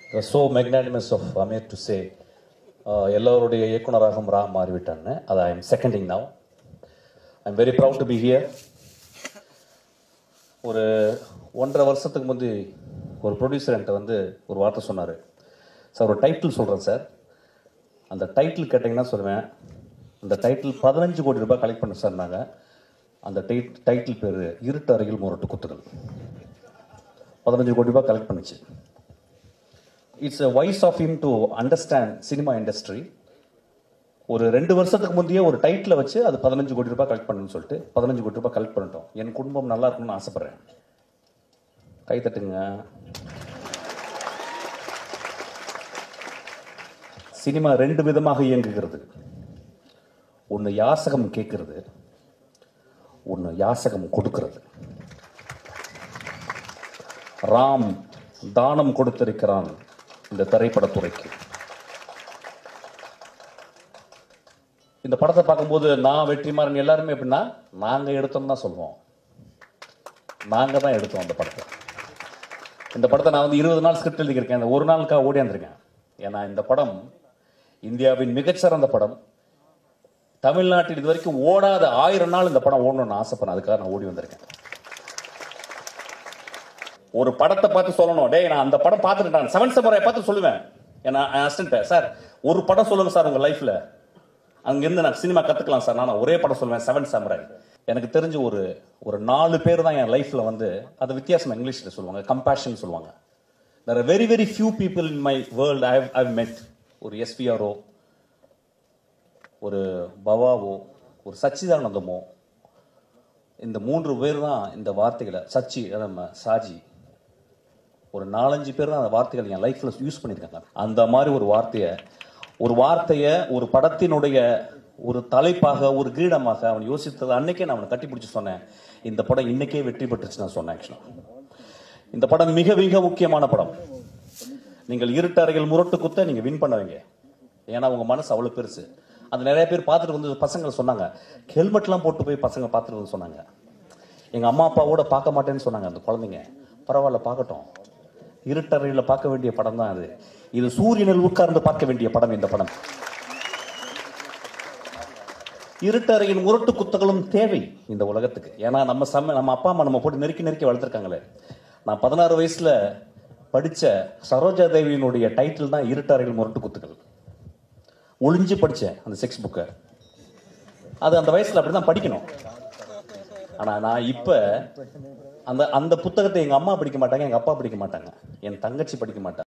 so magnanimous of Aamir to say எல்லோருடைய இயக்குனராகவும் ரா மாறிவிட்டான்னு அது I am seconding now I am very proud to be here ஒரு ஒன்றரை வருஷத்துக்கு முந்தி ஒரு ப்ரொடியூசர் என்கிட்ட வந்து ஒரு வார்த்தை சொன்னார் சார் ஒரு டைட்டில் சொல்கிறேன் சார் அந்த டைட்டில் கேட்டிங்கன்னா சொல்லுவேன் அந்த டைட்டில் பதினஞ்சு கோடி ரூபாய் கலெக்ட் பண்ண சார் நாங்கள் அந்த டைட் டைட்டில் பேர் இருட்டு அறையில் முரட்டு குத்துகள் பதினஞ்சு கோடி ரூபாய் கலெக்ட் பண்ணுச்சு it's a wise of him to understand cinema industry ஒரு ரெண்டு வருஷத்துக்கு முந்தையே ஒரு டைட்டில் வச்சு அது பதினஞ்சு கோடி ரூபாய் கலெக்ட் பண்ணணும்னு சொல்லிட்டு பதினஞ்சு கோடி ரூபாய் கலெக்ட் பண்ணிட்டோம் என் குடும்பம் நல்லா இருக்கணும்னு ஆசைப்படுறேன் கை தட்டுங்க சினிமா ரெண்டு விதமாக இயங்குகிறது ஒன்று யாசகம் கேட்கிறது ஒன்று யாசகம் கொடுக்கிறது ராம் தானம் கொடுத்திருக்கிறான் இந்த திரைப்படத்துறைக்கு இந்த படத்தை பார்க்கும்போது நான் வெற்றிமாறன் எல்லாருமே எப்படின்னா நாங்கள் எடுத்தோம் தான் சொல்லுவோம் நாங்கள் தான் எடுத்தோம் அந்த படத்தை இந்த படத்தை நான் வந்து இருபது நாள் ஸ்கிரிப்ட் எழுதியிருக்கேன் இந்த ஒரு நாளுக்காக ஓடியாந்துருக்கேன் ஏன்னா இந்த படம் இந்தியாவின் மிகச்சிறந்த படம் தமிழ்நாட்டில் இது வரைக்கும் ஓடாத ஆயிரம் நாள் இந்த படம் ஓடணும்னு ஆசைப்படேன் அதுக்காக நான் ஓடி வந்திருக்கேன் ஒரு படத்தை பார்த்து சொல்லணும் டேய் நான் அந்த படம் பார்த்துட்டேன் செவன் சமரை பார்த்து சொல்லுவேன் ஏன்னா அசிஸ்டன்ட் சார் ஒரு படம் சொல்லுங்க சார் உங்க லைஃப்ல அங்கிருந்து நான் சினிமா கத்துக்கலாம் சார் நான் ஒரே படம் சொல்லுவேன் செவன் சமராய் எனக்கு தெரிஞ்ச ஒரு ஒரு நாலு பேர் தான் என் லைஃப்ல வந்து அது வித்தியாசம் இங்கிலீஷ்ல சொல்லுவாங்க கம்பேஷன் சொல்லுவாங்க there are very very few people in my world I have, I've met ஒரு எஸ்பிஆரோ ஒரு பவாவோ ஒரு சச்சிதானந்தமோ இந்த மூன்று பேர் தான் இந்த வார்த்தைகளை சச்சி நம்ம சாஜி ஒரு நாலஞ்சு பேர் தான் அந்த வார்த்தைகள் என் லைஃப்ல யூஸ் பண்ணியிருக்காங்க அந்த மாதிரி ஒரு வார்த்தையை ஒரு வார்த்தையை ஒரு படத்தினுடைய ஒரு தலைப்பாக ஒரு கிரீடமாக அவன் யோசித்தது அன்னைக்கே நான் அவனை கட்டி பிடிச்சி சொன்னேன் இந்த படம் இன்னைக்கே வெற்றி பெற்றுச்சு நான் சொன்னேன் ஆக்சுவலாக இந்த படம் மிக மிக முக்கியமான படம் நீங்கள் இருட்டறைகள் முரட்டு குத்த நீங்க வின் பண்ணுவீங்க ஏன்னா உங்க மனசு அவ்வளவு பெருசு அது நிறைய பேர் பார்த்துட்டு வந்து பசங்க சொன்னாங்க ஹெல்மெட்லாம் போட்டு போய் பசங்க பார்த்துட்டு வந்து சொன்னாங்க எங்க அம்மா அப்பாவோட பார்க்க மாட்டேன்னு சொன்னாங்க அந்த குழந்தைங்க பரவாயில்ல பார்க்கட்டும் இருட்டறையில் பார்க்க வேண்டிய படம் தான் அது இது சூரியனில் உட்கார்ந்து பார்க்க வேண்டிய படம் இந்த படம் இருட்டறையின் முரட்டு குத்தகளும் தேவை இந்த உலகத்துக்கு ஏன்னா நம்ம சம நம்ம அப்பா அம்மா நம்ம போட்டு நெருக்கி நெருக்கி வளர்த்துருக்காங்களே நான் பதினாறு வயசுல படிச்ச சரோஜா தேவியினுடைய டைட்டில் தான் இருட்டறையில் முரட்டு குத்துகள் ஒளிஞ்சு படிச்சேன் அந்த செக்ஸ் புக்கை அது அந்த வயசுல அப்படிதான் படிக்கணும் ஆனா நான் இப்ப அந்த அந்த புத்தகத்தை எங்க அம்மா படிக்க மாட்டாங்க எங்க அப்பா படிக்க மாட்டாங்க என் தங்கச்சி படிக்க மாட்டாங்க